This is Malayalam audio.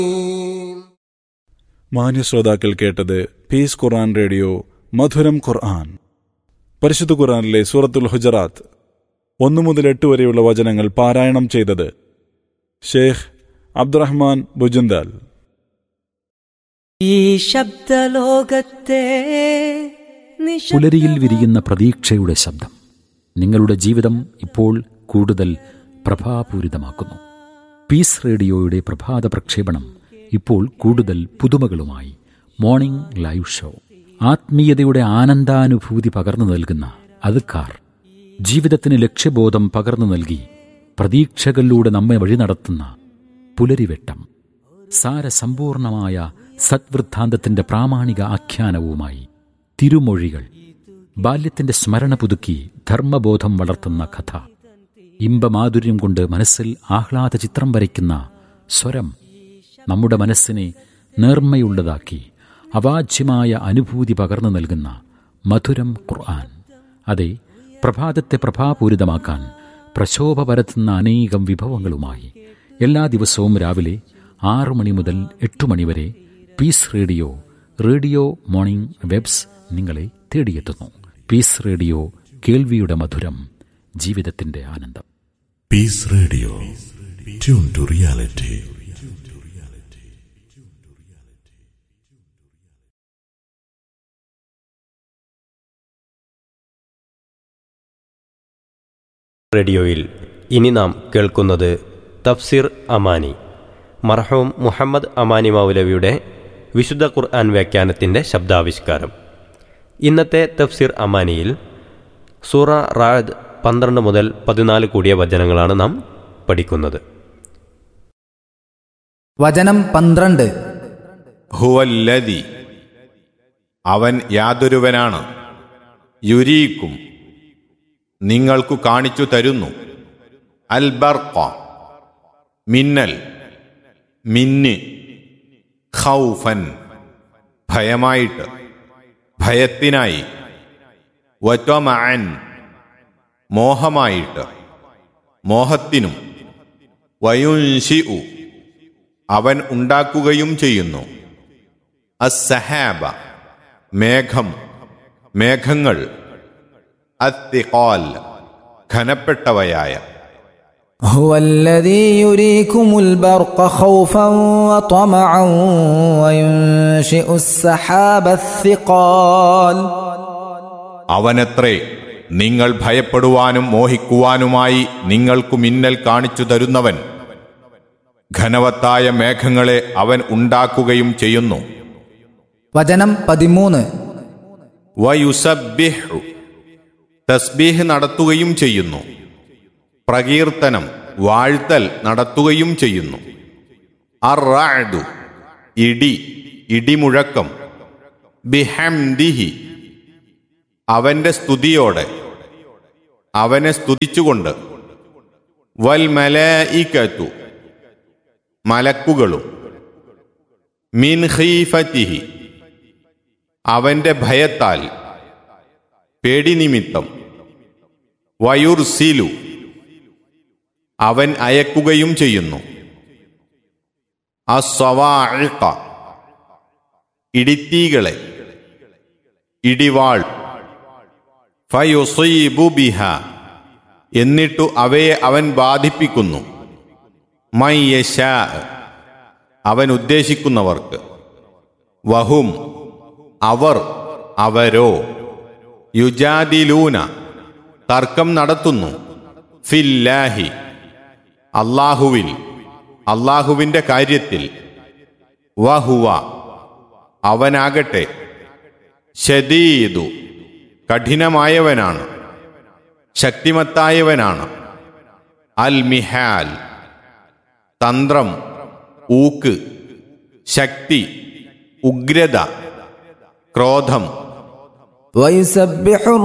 മാന്യ ശ്രോതാക്കൾ കേട്ടത് പീസ് ഖുർആൻ റേഡിയോ മധുരം ഖുർആൻ പരിശുദ്ധ ഖുർആനിലെ സൂറത്തുൽ ഹുജറാത്ത് ഒന്നു മുതൽ എട്ട് വരെയുള്ള വചനങ്ങൾ പാരായണം ചെയ്തത് ഷേഖ് അബ്ദുറഹ്മാൻ ബുജുന്ദാൽ ഈ ശബ്ദലോകത്തെ നിശബ്ദ- പുലരിയിൽ വിരിയുന്ന പ്രതീക്ഷയുടെ ശബ്ദം നിങ്ങളുടെ ജീവിതം ഇപ്പോൾ കൂടുതൽ പ്രഭാപൂരിതമാക്കുന്നു പീസ് റേഡിയോയുടെ പ്രഭാത പ്രക്ഷേപണം ഇപ്പോൾ കൂടുതൽ പുതുമകളുമായി മോർണിംഗ് ലൈവ് ഷോ ആത്മീയതയുടെ ആനന്ദാനുഭൂതി പകർന്നു നൽകുന്ന അതുക്കാർ ജീവിതത്തിന് ലക്ഷ്യബോധം പകർന്നു നൽകി പ്രതീക്ഷകളിലൂടെ നമ്മെ വഴി നടത്തുന്ന പുലരിവെട്ടം സാരസമ്പൂർണമായ സദ്വൃദ്ധാന്തത്തിന്റെ പ്രാമാണിക ആഖ്യാനവുമായി തിരുമൊഴികൾ ബാല്യത്തിന്റെ സ്മരണ പുതുക്കി ധർമ്മബോധം വളർത്തുന്ന കഥ ഇമ്പമാധുര്യം കൊണ്ട് മനസ്സിൽ ആഹ്ലാദ ചിത്രം വരയ്ക്കുന്ന സ്വരം നമ്മുടെ മനസ്സിനെ നേർമ്മയുള്ളതാക്കി അവാച്യമായ അനുഭൂതി പകർന്നു നൽകുന്ന മധുരം ഖുർആൻ അതെ പ്രഭാതത്തെ പ്രഭാപൂരിതമാക്കാൻ പ്രശോഭ പരത്തുന്ന അനേകം വിഭവങ്ങളുമായി എല്ലാ ദിവസവും രാവിലെ ആറു മണി മുതൽ എട്ടു മണി വരെ പീസ് റേഡിയോ റേഡിയോ മോർണിംഗ് വെബ്സ് നിങ്ങളെ തേടിയെത്തുന്നു പീസ് റേഡിയോ കേൾവിയുടെ മധുരം ജീവിതത്തിന്റെ ആനന്ദം Peace Radio. Tune to reality. റേഡിയോയിൽ ഇനി നാം കേൾക്കുന്നത് തഫ്സിർ അമാനി മർഹൂം മുഹമ്മദ് അമാനി മൗലവിയുടെ വിശുദ്ധ ഖുർആൻ വ്യാഖ്യാനത്തിൻ്റെ ശബ്ദാവിഷ്കാരം ഇന്നത്തെ തഫ്സിർ അമാനിയിൽ സൂറ റാദ് പന്ത്രണ്ട് മുതൽ പതിനാല് കൂടിയ വചനങ്ങളാണ് നാം പഠിക്കുന്നത് വചനം പന്ത്രണ്ട് ഹുവല്ലതി അവൻ യാതൊരുവനാണ് യുരീക്കും നിങ്ങൾക്കു കാണിച്ചു തരുന്നു അൽബർക്ക മിന്നൽ മിന്ന് ഖൗഫൻ ഭയമായിട്ട് ഭയത്തിനായി വറ്റമഅൻ മോഹമായിട്ട് മോഹത്തിനും വയുൻഷിഉ അവൻ ഉണ്ടാക്കുകയും ചെയ്യുന്നു അസ്സഹാബ മേഘം മേഘങ്ങൾ അത്തിഖാൽ ഘനപ്പെട്ടവയായ هو الذي يريكم البرق خوفا وطمعا وينشئ السحاب الثقال അവനത്രേ നിങ്ങൾ ഭയപ്പെടുവാനും മോഹിക്കുവാനുമായി നിങ്ങൾക്കു മിന്നൽ കാണിച്ചു തരുന്നവൻ ഘനവത്തായ മേഘങ്ങളെ അവൻ ഉണ്ടാക്കുകയും ചെയ്യുന്നു വചനം പതിമൂന്ന് വയുസബ്ബിഹു തസ്ബീഹ് നടത്തുകയും ചെയ്യുന്നു പ്രകീർത്തനം വാഴ്ത്തൽ നടത്തുകയും ചെയ്യുന്നു അറാദു ഇടി ഇടിമുഴക്കം ബിഹംദിഹി അവന്റെ സ്തുതിയോടെ അവനെ സ്തുതിച്ചുകൊണ്ട് വൽ മലായിക്കത്തു മലക്കുകളും മിൻ ഖീഫത്തിഹി അവന്റെ ഭയത്താൽ പേടി നിമിത്തം വയുർസിലു അവൻ അയക്കുകയും ചെയ്യുന്നു അസ്വവാഇഖ ഇടിത്തീകളെ ഇടിവാൾ ഫയുസീബു ബിഹ എന്നിട്ടു അവയെ അവൻ ബാധിപ്പിക്കുന്നു മയ്യശാ അവൻ ഉദ്ദേശിക്കുന്നവർക്ക് വഹും അവർ അവരോ യുജാദിലൂന തർക്കം നടത്തുന്നു ഫില്ലാഹി അള്ളാഹുവിൽ അള്ളാഹുവിന്റെ കാര്യത്തിൽ വഹുവ അവനാകട്ടെ ഷദീദു കഠിനമായവനാണ് ശക്തിമത്തായവനാണ് അൽ മിഹാൽ തന്ത്രം ഊക്ക് ശക്തി ഉഗ്രത ക്രോധം ويسبح